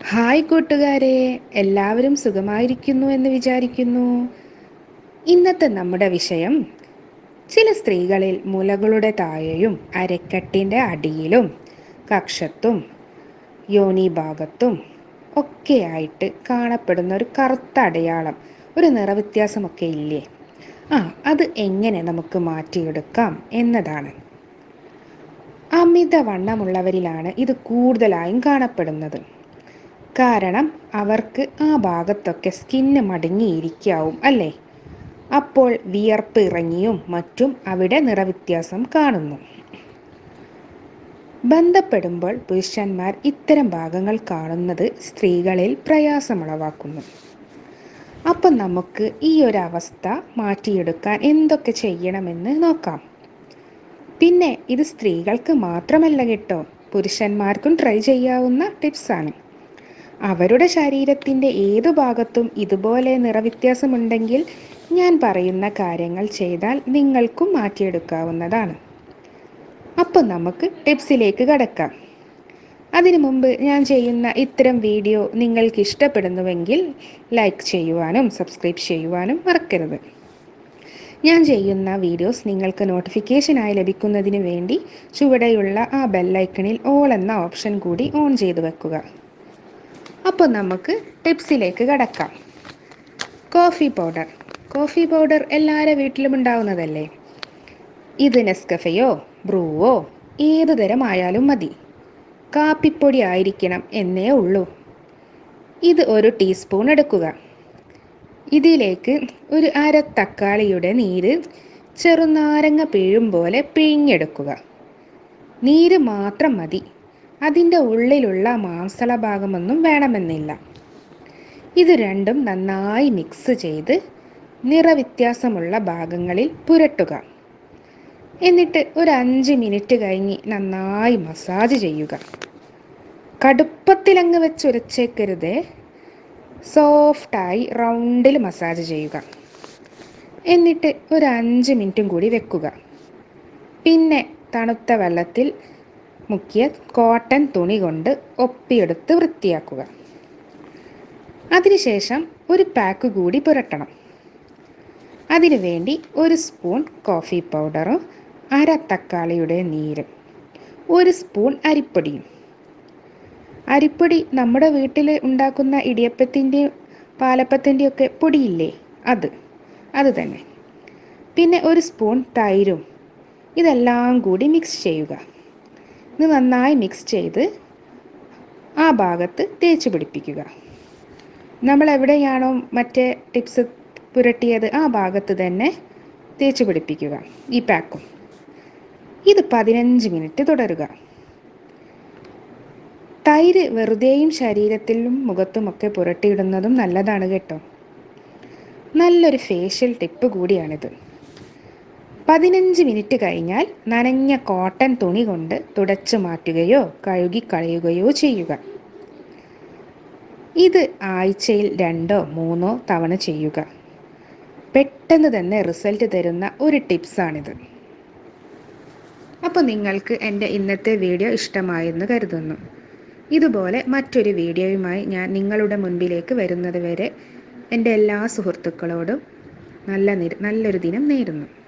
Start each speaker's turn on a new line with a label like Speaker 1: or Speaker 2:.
Speaker 1: hi കൂട്ടുകാരെ എല്ലാവരും സുഖമായിരിക്കുന്നു എന്ന് വിചാരിക്കുന്നു ഇന്നത്തെ നമ്മുടെ വിഷയം ചില സ്ത്രീകളിൽ മുലകളുടെ താഴെയും അരക്കെട്ടിൻ്റെ അടിയിലും കക്ഷത്തും യോനിഭാഗത്തും ഒക്കെയായിട്ട് കാണപ്പെടുന്ന ഒരു കറുത്ത അടയാളം ഒരു നിറവ്യത്യാസമൊക്കെ ഇല്ലേ ആ അത് എങ്ങനെ നമുക്ക് മാറ്റിയെടുക്കാം എന്നതാണ് അമിതവണ്ണമുള്ളവരിലാണ് ഇത് കൂടുതലായും കാണപ്പെടുന്നത് കാരണം അവർക്ക് ആ ഭാഗത്തൊക്കെ സ്കിന്ന് മടങ്ങിയിരിക്കാവും അല്ലേ അപ്പോൾ വിയർപ്പ് ഇറങ്ങിയും മറ്റും അവിടെ നിറവ്യത്യാസം കാണുന്നു ബന്ധപ്പെടുമ്പോൾ പുരുഷന്മാർ ഇത്തരം ഭാഗങ്ങൾ കാണുന്നത് സ്ത്രീകളിൽ പ്രയാസമുളവാക്കുന്നു അപ്പം നമുക്ക് ഈ ഒരു അവസ്ഥ മാറ്റിയെടുക്കാൻ എന്തൊക്കെ ചെയ്യണമെന്ന് നോക്കാം പിന്നെ ഇത് സ്ത്രീകൾക്ക് മാത്രമല്ല കേട്ടോ പുരുഷന്മാർക്കും ട്രൈ ചെയ്യാവുന്ന ടിപ്സാണ് അവരുടെ ശരീരത്തിൻ്റെ ഏതു ഭാഗത്തും ഇതുപോലെ നിറവ്യത്യാസമുണ്ടെങ്കിൽ ഞാൻ പറയുന്ന കാര്യങ്ങൾ ചെയ്താൽ നിങ്ങൾക്കും മാറ്റിയെടുക്കാവുന്നതാണ് അപ്പോൾ നമുക്ക് ടിപ്സിലേക്ക് കടക്കാം അതിനു മുമ്പ് ഞാൻ ചെയ്യുന്ന ഇത്തരം വീഡിയോ നിങ്ങൾക്ക് ഇഷ്ടപ്പെടുന്നുവെങ്കിൽ ലൈക്ക് ചെയ്യുവാനും സബ്സ്ക്രൈബ് ചെയ്യുവാനും മറക്കരുത് ഞാൻ ചെയ്യുന്ന വീഡിയോസ് നിങ്ങൾക്ക് നോട്ടിഫിക്കേഷനായി ലഭിക്കുന്നതിന് വേണ്ടി ചുവടെയുള്ള ആ ബെല്ലൈക്കണിൽ ഓൾ എന്ന ഓപ്ഷൻ കൂടി ഓൺ ചെയ്തു വെക്കുക അപ്പോൾ നമുക്ക് ടിപ്സിലേക്ക് കടക്കാം കോഫി പൗഡർ കോഫി പൗഡർ എല്ലാവരുടെ വീട്ടിലും ഉണ്ടാവുന്നതല്ലേ ഇത് നെസ്കഫയോ ബ്രൂവോ ഏത് തരമായാലും മതി കാപ്പിപ്പൊടി ആയിരിക്കണം എന്നേ ഉള്ളൂ ഇത് ഒരു ടീസ്പൂൺ എടുക്കുക ഇതിലേക്ക് ഒരു അര തക്കാളിയുടെ നീര് ചെറുനാരങ്ങ പിഴും പോലെ പിഴിഞ്ഞെടുക്കുക നീര് മാത്രം മതി അതിൻ്റെ ഉള്ളിലുള്ള മാംസള ഭാഗമൊന്നും വേണമെന്നില്ല ഇത് രണ്ടും നന്നായി മിക്സ് ചെയ്ത് നിറവ്യത്യാസമുള്ള ഭാഗങ്ങളിൽ പുരട്ടുക എന്നിട്ട് ഒരു അഞ്ച് മിനിറ്റ് കഴിഞ്ഞ് നന്നായി മസാജ് ചെയ്യുക കടുപ്പത്തിലങ്ങ് വെച്ച് ഉരച്ചേക്കരുതേ സോഫ്റ്റായി റൗണ്ടിൽ മസാജ് ചെയ്യുക എന്നിട്ട് ഒരു അഞ്ച് മിനിറ്റും കൂടി വെക്കുക പിന്നെ തണുത്ത വെള്ളത്തിൽ മുക്കിയ കോട്ടൺ തുണി കൊണ്ട് ഒപ്പിയെടുത്ത് വൃത്തിയാക്കുക അതിനുശേഷം ഒരു പാക്ക് കൂടി പുരട്ടണം അതിനു വേണ്ടി ഒരു സ്പൂൺ കോഫി പൗഡറും അര തക്കാളിയുടെ നീരും ഒരു സ്പൂൺ അരിപ്പൊടിയും അരിപ്പൊടി നമ്മുടെ വീട്ടിൽ ഉണ്ടാക്കുന്ന ഇടിയപ്പത്തിൻ്റെയും പാലപ്പത്തിൻ്റെയും ഒക്കെ പൊടിയില്ലേ അത് അത് തന്നെ പിന്നെ ഒരു സ്പൂൺ തൈരും ഇതെല്ലാം കൂടി മിക്സ് ചെയ്യുക ഇത് നന്നായി മിക്സ് ചെയ്ത് ആ ഭാഗത്ത് തേച്ച് പിടിപ്പിക്കുക നമ്മൾ എവിടെയാണോ മറ്റേ ടിപ്സ് പുരട്ടിയത് ആ ഭാഗത്ത് തന്നെ തേച്ച് പിടിപ്പിക്കുക ഈ പാക്കും ഇത് പതിനഞ്ച് മിനിറ്റ് തുടരുക തൈര് വെറുതെയും ശരീരത്തിലും മുഖത്തുമൊക്കെ പുരട്ടിയിടുന്നതും നല്ലതാണ് കേട്ടോ നല്ലൊരു ഫേഷ്യൽ ടിപ്പ് കൂടിയാണിത് പതിനഞ്ച് മിനിറ്റ് കഴിഞ്ഞാൽ നനഞ്ഞ കോട്ടൺ തുണി കൊണ്ട് തുടച്ചു മാറ്റുകയോ കഴുകി കളയുകയോ ചെയ്യുക ഇത് ആഴ്ചയിൽ രണ്ടോ മൂന്നോ തവണ ചെയ്യുക പെട്ടെന്ന് തന്നെ റിസൾട്ട് തരുന്ന ഒരു ടിപ്സാണിത് അപ്പോൾ നിങ്ങൾക്ക് എൻ്റെ ഇന്നത്തെ വീഡിയോ ഇഷ്ടമായെന്ന് കരുതുന്നു ഇതുപോലെ മറ്റൊരു വീഡിയോയുമായി ഞാൻ നിങ്ങളുടെ മുൻപിലേക്ക് വരുന്നത് വരെ എൻ്റെ എല്ലാ സുഹൃത്തുക്കളോടും നല്ല നല്ലൊരു ദിനം നേരുന്നു